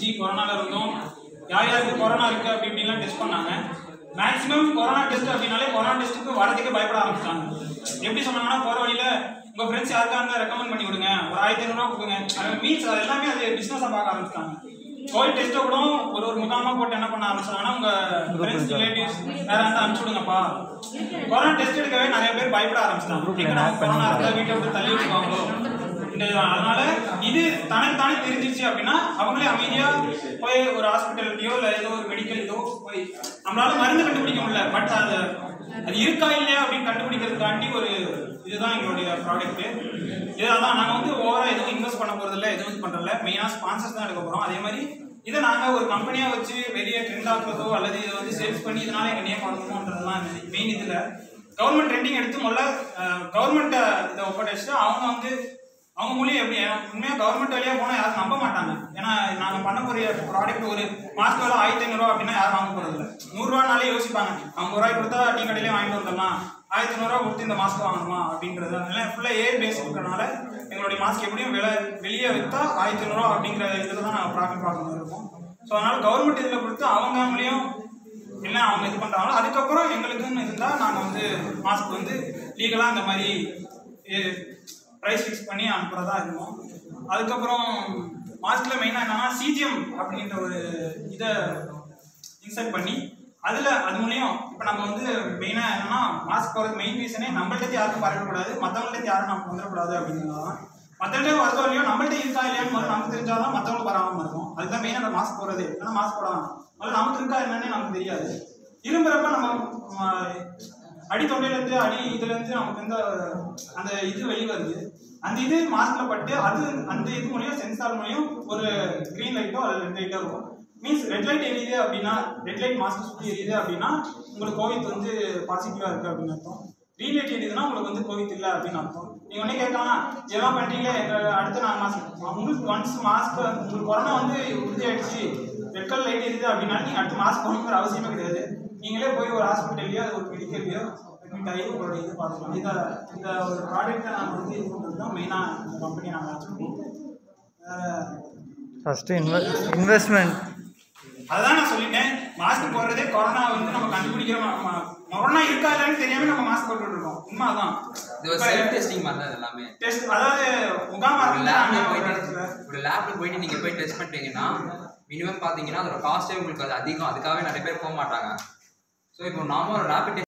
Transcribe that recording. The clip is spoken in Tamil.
இருந்துச்சு கொரோனால இருந்தோம் யார் யாருக்கு கொரோனா இருக்கு அப்படி இப்படிலாம் டெஸ்ட் பண்ணாங்க மேக்ஸிமம் கொரோனா டெஸ்ட் அப்படின்னாலே கொரோனா டெஸ்ட்டுக்கு வரதுக்கு பயப்பட ஆரம்பிச்சிட்டாங்க எப்படி சொன்னாங்கன்னா போற வழியில உங்க ஃப்ரெண்ட்ஸ் யாருக்கா இருந்தா ரெக்கமெண்ட் பண்ணி விடுங்க ஒரு ஆயிரத்தி ஐநூறுரூவா கொடுங்க அது மீன்ஸ் அது எல்லாமே அது பிசினஸா பார்க்க ஆரம்பிச்சிட்டாங்க கோவிட் டெஸ்ட்டை கூட ஒரு ஒரு முகாமா போட்டு என்ன பண்ண ஆரம்பிச்சாங்கன்னா உங்க ஃப்ரெண்ட்ஸ் ரிலேட்டிவ்ஸ் வேற இருந்தா அனுப்பிச்சு விடுங்கப்பா கொரோனா டெஸ்ட் எடுக்கவே நிறைய பேர் பயப்பட ஆரம்பிச்சிட்டாங்க எங்கடா கொரோனா இருந்தா வீட்டை விட்டு தள்ளி வச்சுக்காங்களோ இந்த அதனால இது தனக்கு தானே தெரிஞ்சிருச்சு அப்படின்னா அவங்களே அமைதியா போய் ஒரு ஹாஸ்பிட்டல்லையோ இல்லை ஏதோ ஒரு மெடிக்கல் இதோ போய் நம்மளால மருந்து கண்டுபிடிக்க முடியல பட் அது அது இருக்கா இல்லையா அப்படின்னு கண்டுபிடிக்கிறதுக்காண்டி ஒரு இதுதான் எங்களுடைய ப்ராடக்ட் இதெல்லாம் நாங்கள் வந்து ஓவரா எதுவும் இன்வெஸ்ட் பண்ண போறதில்ல எதுவும் இது பண்றதில்ல மெயினாக ஸ்பான்சர்ஸ் தான் எடுக்க போறோம் அதே மாதிரி இதை நாங்கள் ஒரு கம்பெனியாக வச்சு வெளியே ட்ரெண்ட் ஆக்குறதோ அல்லது இதை வந்து சேல்ஸ் பண்ணி இதனால எங்கள் நேம் வரணுமோன்றதுலாம் மெயின் இதில் கவர்மெண்ட் ட்ரெண்டிங் எடுத்து முதல்ல கவர்மெண்ட் இதை ஒப்படைச்சிட்டு அவங்க வந்து அவங்க மூலியம் எப்படி உண்மையாக கவர்மெண்ட் வழியாக போனால் யாரும் நம்ப மாட்டாங்க ஏன்னா நாங்கள் பண்ண போகிற ப்ராடக்ட் ஒரு மாஸ்க் விலை ஆயிரத்தி ஐநூறுரூவா அப்படின்னா யாரும் வாங்க போகிறது இல்லை நூறுரூவானாலே யோசிப்பாங்க ஐம்பது ரூபாய் கொடுத்தா டீ கடையிலே வாங்கிட்டு வந்துடலாம் ஆயிரத்தி ஐநூறுரூவா கொடுத்து இந்த மாஸ்க் வாங்கணுமா அப்படின்றது அதனால ஃபுல்லாக ஏர் பேஸ் இருக்கிறனால எங்களுடைய மாஸ்க் எப்படியும் விலை வெளியே விற்றா ஆயிரத்தி ஐநூறுரூவா அப்படிங்கிற இதில் தான் நாங்கள் ப்ராஃபிட் பார்க்க மாதிரி இருக்கும் ஸோ அதனால் கவர்மெண்ட் இதில் கொடுத்து அவங்க மூலியம் என்ன அவங்க இது பண்ணுறாங்களோ அதுக்கப்புறம் எங்களுக்குன்னு இருந்தால் நாங்கள் வந்து மாஸ்க் வந்து லீகலாக இந்த மாதிரி ப்ரைஸ் ஃபிக்ஸ் பண்ணி அனுப்புகிறதா இருக்கும் அதுக்கப்புறம் மாஸ்கில் மெயினாக என்னன்னா சிஜிஎம் அப்படின்ற ஒரு இதை இன்சர்ட் பண்ணி அதில் அது மூலியம் இப்போ நம்ம வந்து மெயினாக என்னன்னா மாஸ்க் போகிறது மெயின் ரீசனே நம்மள்ட்ட யாருக்கும் பரவக்கூடாது மற்றவங்கள்ட்ட யாரும் நம்ம வந்துடக்கூடாது அப்படிங்கிறது தான் மற்றவங்கள்ட்ட வருதோ இல்லையோ நம்மள்ட்ட இருக்கா இல்லையான்னு முதல்ல நமக்கு தெரிஞ்சாதான் மற்றவங்களுக்கு வராமல் இருக்கும் அதுதான் மெயினாக நம்ம மாஸ்க் போடுறது ஏன்னா மாஸ்க் போடலாம் முதல்ல நமக்கு இருக்கா என்னன்னே நமக்கு தெரியாது இரும்புறப்ப நம்ம ம, அடி தொண்டையிலேருந்து அடி இதுலேருந்து நமக்கு இந்த அந்த இது வெளியே வருது அந்த இது மாஸ்க்ல பட்டு அது அந்த இது மூலியம் சென்சார் மூலியம் ஒரு க்ரீன் லைட்டோ அல்லது ரெட் லைட்டோ இருக்கும் மீன்ஸ் ரெட் லைட் எரியுது அப்படின்னா ரெட் லைட் மாஸ்க் சுற்றி எரியுது அப்படின்னா உங்களுக்கு கோவிட் வந்து பாசிட்டிவாக இருக்குது அப்படின்னு அர்த்தம் க்ரீன் லைட் எரியுதுன்னா உங்களுக்கு வந்து கோவிட் இல்லை அப்படின்னு அர்த்தம் நீங்கள் ஒன்றே கேட்கலாம் இதெல்லாம் பண்ணுறீங்களே எங்கள் அடுத்து நான் மாஸ்க் உங்களுக்கு ஒன்ஸ் மாஸ்க் உங்களுக்கு கொரோனா வந்து உறுதி ஆயிடுச்சு ரெட் கலர் லைட் எரியுது அப்படின்னா நீங்கள் அடுத்து மாஸ்க் போகணுங்கிற அவசியமே கிடையாது நீங்களே போய் ஒரு ஹாஸ்பிட்டல்லையோ ஒரு மெடிக்கல்லையோ அட்மிட் ஆகி உங்களோட இது பார்த்துக்கலாம் இதை இந்த ஒரு ப்ராடக்ட்டை நாங்கள் வந்து இது பண்ணுறது தான் மெயினாக இந்த கம்பெனி நாங்கள் வச்சுருக்கோம் வேறு ஃபஸ்ட்டு இன்வெ இன்வெஸ்ட்மெண்ட் அதான் நான் சொல்லிட்டேன் மாஸ்க் போடுறதே கொரோனா வந்து நம்ம கண்டுபிடிக்கிறோம் நம்ம கொரோனா இருக்கா இல்லைன்னு தெரியாம நம்ம மாஸ்க் போட்டுட்டு இருக்கோம் உண்மை அதான் இது ஒரு செல்ஃப் டெஸ்டிங் மாதிரி தான் இது எல்லாமே டெஸ்ட் அதாவது முகாமா ஒரு இருக்கு லேப்ல அங்க போயிட்டு இடத்துல. ஒரு லேப்ல போயிட்டு நீங்க போய் டெஸ்ட் பண்ணிட்டீங்கன்னா மினிமம் பாத்தீங்கன்னா அதோட காஸ்ட்டே உங்களுக்கு அது அதிகம் அதுக்காகவே நிறைய பேர் போக மாட்டாங்க ஸோ இப்போ நாம ஒரு ரேபிட்